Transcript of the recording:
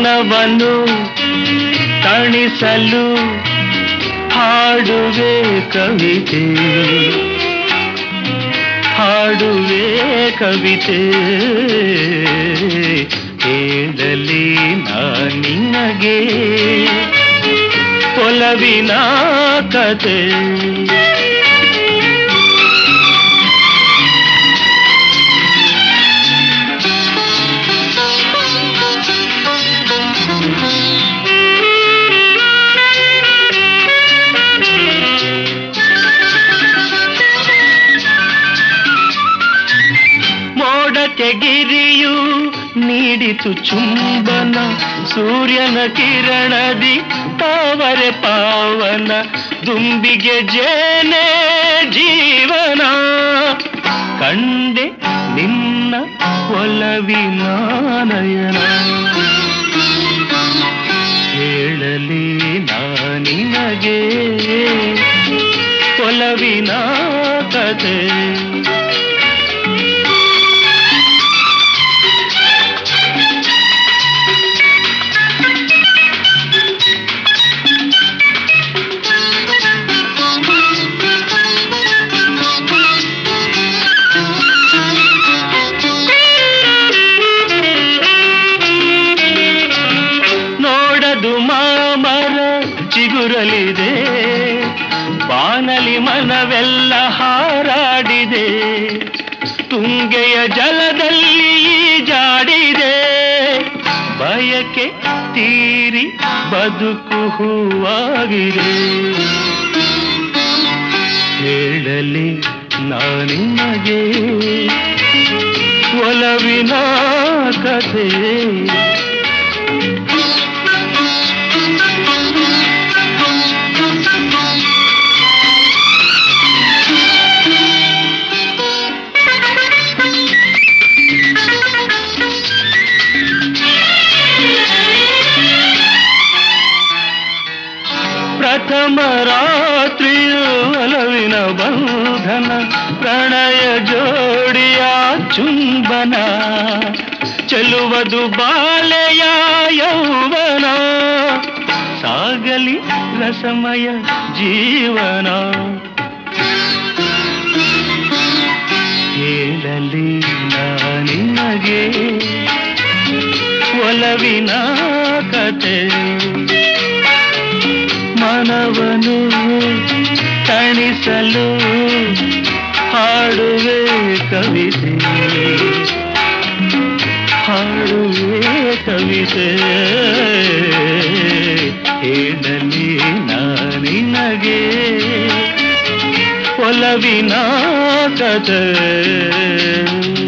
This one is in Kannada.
ಮನವನ್ನು ತಣಿಸಲು ಹಾಡುವೆ ಕವಿತೆ ಹಾಡುವೆ ಕವಿತೆ ಹೇಳಲಿ ನಾ ನಿನಗೆ ಒಲವಿನ ಕತೆ ಮೋಡಕ್ಕೆ ಗಿರಿಯು ನೀಡಿತು ಚುಂಬನ ಸೂರ್ಯನ ಕಿರಣದಿ ತಾವರೆ ಪಾವನ ದುಂಬಿಗೆ ಜೇನೆ ಜೀವನ ಕಂಡೆ ನಿನ್ನ ಒಲವಿನ ನಯನ ಹೇಳಲಿ ನಾ ನಿನಗೆ ಒಲವಿನ ಕತೆ ನೋಡದು ಮಾಮರ ಚಿಗುರಲಿದೆ ಬಾನಲಿ ಮನವೆಲ್ಲ ಹಾರಾಡಿದೆ ತುಂಗೆಯ ಜಲದಲ್ಲಿ ಜಾಡಿದೆ ಬಯಕೆ ತೀರಿ ಬದುಕು ಹೂವಾಗಿದೆ ಹೇಳಲಿ ನಾನಿಮಗೆ ಒಲವಿನ ಕಥೆ ಪ್ರಥಮ ರಾತ್ರಿಯು ಒಲವಿನ ಬಂಧನ ಪ್ರಣಯ ಜೋಡಿಯ ಚುಂಬನ ಚೆಲುವದು ಬಾಲೆಯ ಯೌವನ ಸಾಗಲಿ ರಸಮಯ ಜೀವನ ಹೇಳಲಿ ನಿನಗೆ ಒಲವಿನ ಕತೆ ಮನವನು ತಣಿಸಲು ಹಾಡುವೆ ಕವಿತೆ ಹಾಡುವೆ ಕವಿತೆ ಹೇಳಲಿ ನಾನಿನಗೆ ಒಲವಿನ ಕತೆ